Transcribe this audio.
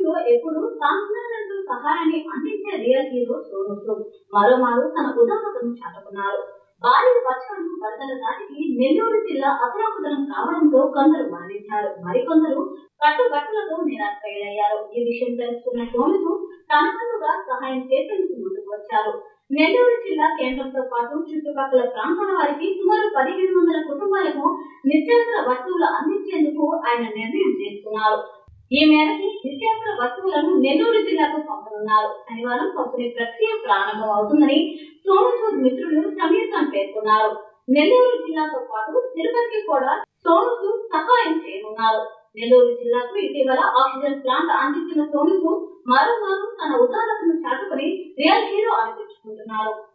పరిస్థితుల్లో ఎప్పుడు తానున్నానంటూ సహాయాన్ని అందించే రియల్ హీరో సోను సూద్ మరోమారు తన ఉదాహరణను చాటుకున్నారు భారీ వర్షాలు వరదల దాటికి నెల్లూరు జిల్లా అతలాకుతలం కావడంతో కొందరు మరణించారు మరికొందరు కట్టుబట్టులతో నిరాశ్రయులయ్యారు ఈ విషయం తెలుసుకున్న సోనుసు తన వంతుగా సహాయం చేసేందుకు ముందుకు వచ్చారు నెల్లూరు జిల్లా కేంద్రంతో పాటు చుట్టుపక్కల ప్రాంతాల వారికి సుమారు పదిహేను వందల కుటుంబాలకు నిత్యావసర వస్తువులు అందించేందుకు ఆయన నిర్ణయం తీసుకున్నారు ఈ మేరకు నిత్యావసర వస్తువులను నెల్లూరు జిల్లాకు పంపనున్నారు శనివారం పంపిణీ ప్రక్రియ ప్రారంభం అవుతుందని సోమసూద్ మిత్రులు సమీర్ ఖాన్ పేర్కొన్నారు నెల్లూరు జిల్లాతో పాటు తిరుపతికి కూడా సోమసూద్ సహాయం చేయనున్నారు నెల్లూరు జిల్లాకు ఇటీవల ఆక్సిజన్ ప్లాంట్ అందించిన సోమసూద్ మరోమారు తన ఉదారతను చాటుకుని రియల్ హీరో అనిపించుకుంటున్నారు